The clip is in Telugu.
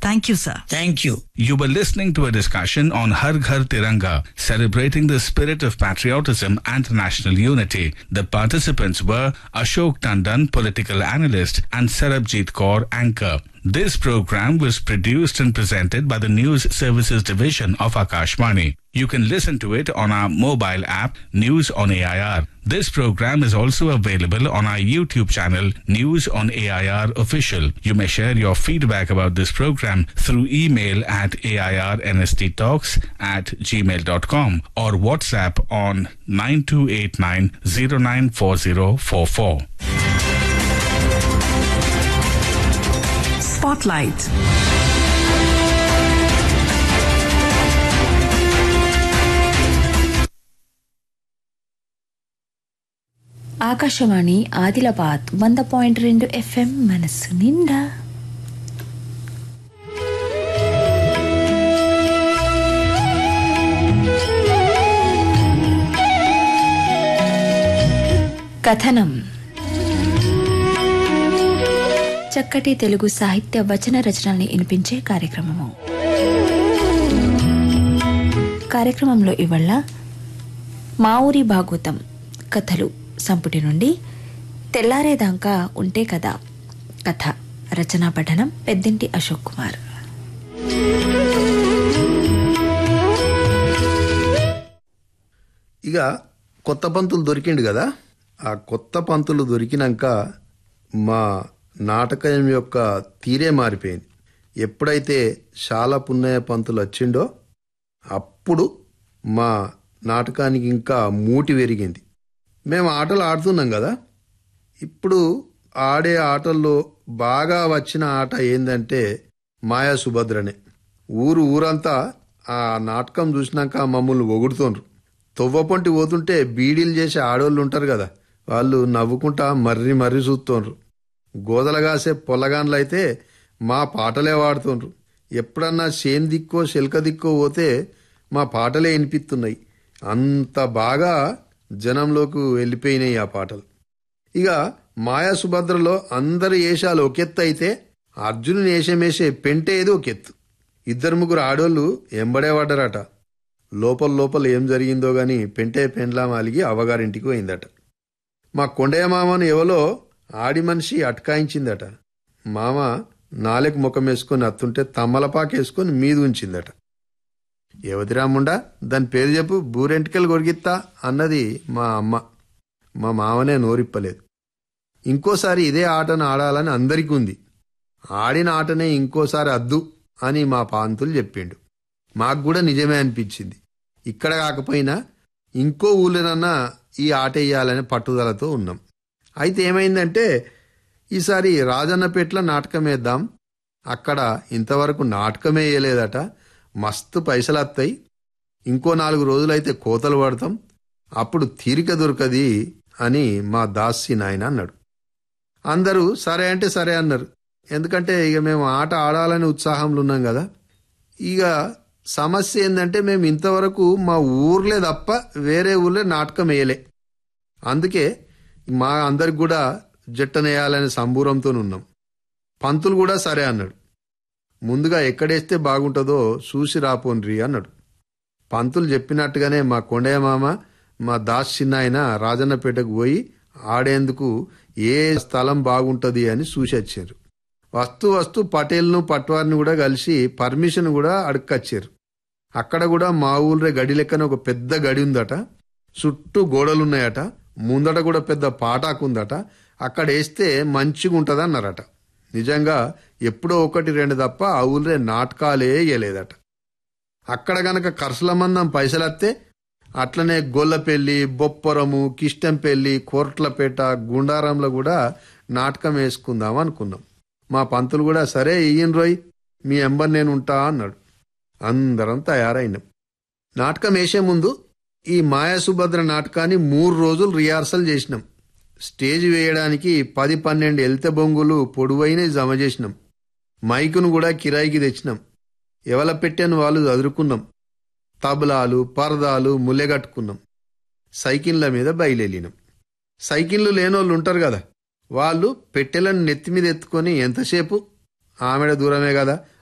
Thank you, sir. Thank you. You were listening to a discussion on Har Ghar Tiranga, celebrating the spirit of patriotism and national unity. The participants were Ashok Tandon, political analyst, and Sarabjit Kaur, anchor. This program was produced and presented by the News Services Division of Akashvani. You can listen to it on our mobile app, News on AIR. This program is also available on our YouTube channel, News on AIR Official. You may share your feedback about this program through email at airnsttalks at gmail.com or WhatsApp on 9289 094044. Spotlight. Akashvani Adilabad వంద పాయింట్ రెండు ఎఫ్ఎం మనస్సు నిండా కథనం చక్కటి తెలుగు సాహిత్య వచన రచనల్ని వినిపించే కార్యక్రమము కార్యక్రమంలో ఇవల్ల మా ఊరి భాగవతం కథలు సంపుటి నుండి తెల్లారేదాకా ఉంటే కదా కథ రచనా పఠనం పెద్దింటి అశోక్ కుమార్ ఇక కొత్త పంతులు దొరికిండు కదా ఆ కొత్త పంతులు దొరికినాక మా నాటకం యొక్క తీరే మారిపోయింది ఎప్పుడైతే శాల పున్నయ్య పంతులు వచ్చిండో అప్పుడు మా నాటకానికి ఇంకా మూటి పెరిగింది మేము ఆటలు ఆడుతున్నాం కదా ఇప్పుడు ఆడే ఆటల్లో బాగా వచ్చిన ఆట ఏంటంటే మాయా సుభద్రనే ఊరు ఊరంతా ఆ నాటకం చూసినాక మమ్మల్ని ఒగుడుతుండ్రు తొవ్వపొంటి పోతుంటే బీడీలు చేసే ఆడోళ్ళు ఉంటారు కదా వాళ్ళు నవ్వుకుంటా మర్రి మర్రి చూస్తుండ్రు గోదలగాసే పొలగాన్లు అయితే మా పాటలే వాడుతుండ్రు ఎప్పుడన్నా చేన్ దిక్కో శిల్క దిక్కో పోతే మా పాటలే వినిపిస్తున్నాయి అంత బాగా జనంలోకి వెళ్ళిపోయినాయి ఆ పాటలు ఇక మాయా సుభద్రలో అందరి వేషాలు ఒకెత్తు అయితే అర్జునుని వేషమేసే పెంటే ఏదో ఒకెత్తు ఇద్దరు ముగ్గురు ఆడోళ్ళు ఎంబడే పడ్డరట లోపల లోపల ఏం జరిగిందో గాని పెంటే పెండ్లా మాలిగి అవ్వగారింటికి పోయిందట మా కొండయ్య మామను ఎవలో ఆడి మనిషి అటకాయించిందట మామ నాలుగు ముఖం వేసుకొని అత్తుంటే తమ్మలపాకేసుకొని మీద ఉంచిందట ఎవతిరాముండా దాని పేరు చెప్పు బూరెంటికలు కొరిగిత్తా అన్నది మా అమ్మ మా మామనే నోరిప్పలేదు ఇంకోసారి ఇదే ఆటను ఆడాలని అందరికీ ఉంది ఆడిన ఆటనే ఇంకోసారి అద్దు అని మా పాంతులు చెప్పిండు మాకు కూడా నిజమే అనిపించింది ఇక్కడ కాకపోయినా ఇంకో ఊళ్ళోనన్నా ఈ ఆట వేయాలనే పట్టుదలతో ఉన్నాం అయితే ఏమైందంటే ఈసారి రాజన్నపేటలో నాటకం వేద్దాం అక్కడ ఇంతవరకు నాటకమే వేయలేదట మస్తు పైసలు వస్తాయి ఇంకో నాలుగు రోజులైతే కోతలు పడతాం అప్పుడు తీరిక దొరకది అని మా దాసి నాయన అన్నాడు అందరూ సరే అంటే సరే అన్నారు ఎందుకంటే ఇక మేము ఆట ఆడాలని ఉత్సాహంలో ఉన్నాం కదా ఇక సమస్య ఏంటంటే మేము ఇంతవరకు మా ఊర్లే తప్ప వేరే ఊర్లే నాటకం వేయలే అందుకే మా అందరికి కూడా జట్టనేయాలనే సంబూరంతో ఉన్నాం పంతులు కూడా సరే అన్నాడు ముందుగా ఎక్కడేస్తే బాగుంటుందో చూసి రాపోన్రి అన్నాడు పంతులు చెప్పినట్టుగానే మా కొండయ్య మామ మా దాస్ చిన్న ఆయన రాజన్నపేటకు పోయి ఆడేందుకు ఏ స్థలం బాగుంటది అని చూసి వచ్చారు వస్తూ వస్తూ పటేల్ను పట్వారిని కూడా కలిసి పర్మిషన్ కూడా అడుక్కొచ్చారు అక్కడ కూడా మా ఊళ్ళో గడి లెక్కన ఒక పెద్ద గడి ఉందట చుట్టూ గోడలున్నాయట ముందట కూడా పెద్ద పాటాకుందట అక్కడ వేస్తే మంచిగా ఉంటదన్నారట నిజంగా ఎప్పుడో ఒకటి రెండు తప్ప ఆ ఊళ్ళో నాటకాలే వేయలేదట అక్కడ గనక కర్సుల మందం పైసలత్తే అట్లనే గొల్లపెల్లి బొప్పరము కిష్టంపల్లి కోర్ట్లపేట గుండారంలో కూడా నాటకం వేసుకుందాం అనుకున్నాం మా పంతులు కూడా సరే ఇయ్యన్ రోయ్ మీ ఎంబర్ నేను ఉంటా అన్నాడు అందరం తయారైనాం నాటకం వేసే ముందు ఈ మాయాసుభద్ర నాటకాన్ని మూడు రోజులు రిహార్సల్ చేసినాం స్టేజ్ వేయడానికి పది పన్నెండు ఎల్తె బొంగులు పొడువైనవి జమ చేసినాం మైకును కూడా కిరాయికి తెచ్చినాం ఎవల పెట్టాను వాళ్ళు చదురుకున్నాం తబలాలు పరదాలు ముల్లెగట్టుకున్నాం సైకిళ్ళ మీద బయలుదేరినాం సైకిళ్ళు లేనోళ్ళు ఉంటారు కదా వాళ్ళు పెట్టెలను నెత్తి మీద ఎత్తుకొని ఎంతసేపు ఆమెడ దూరమే కదా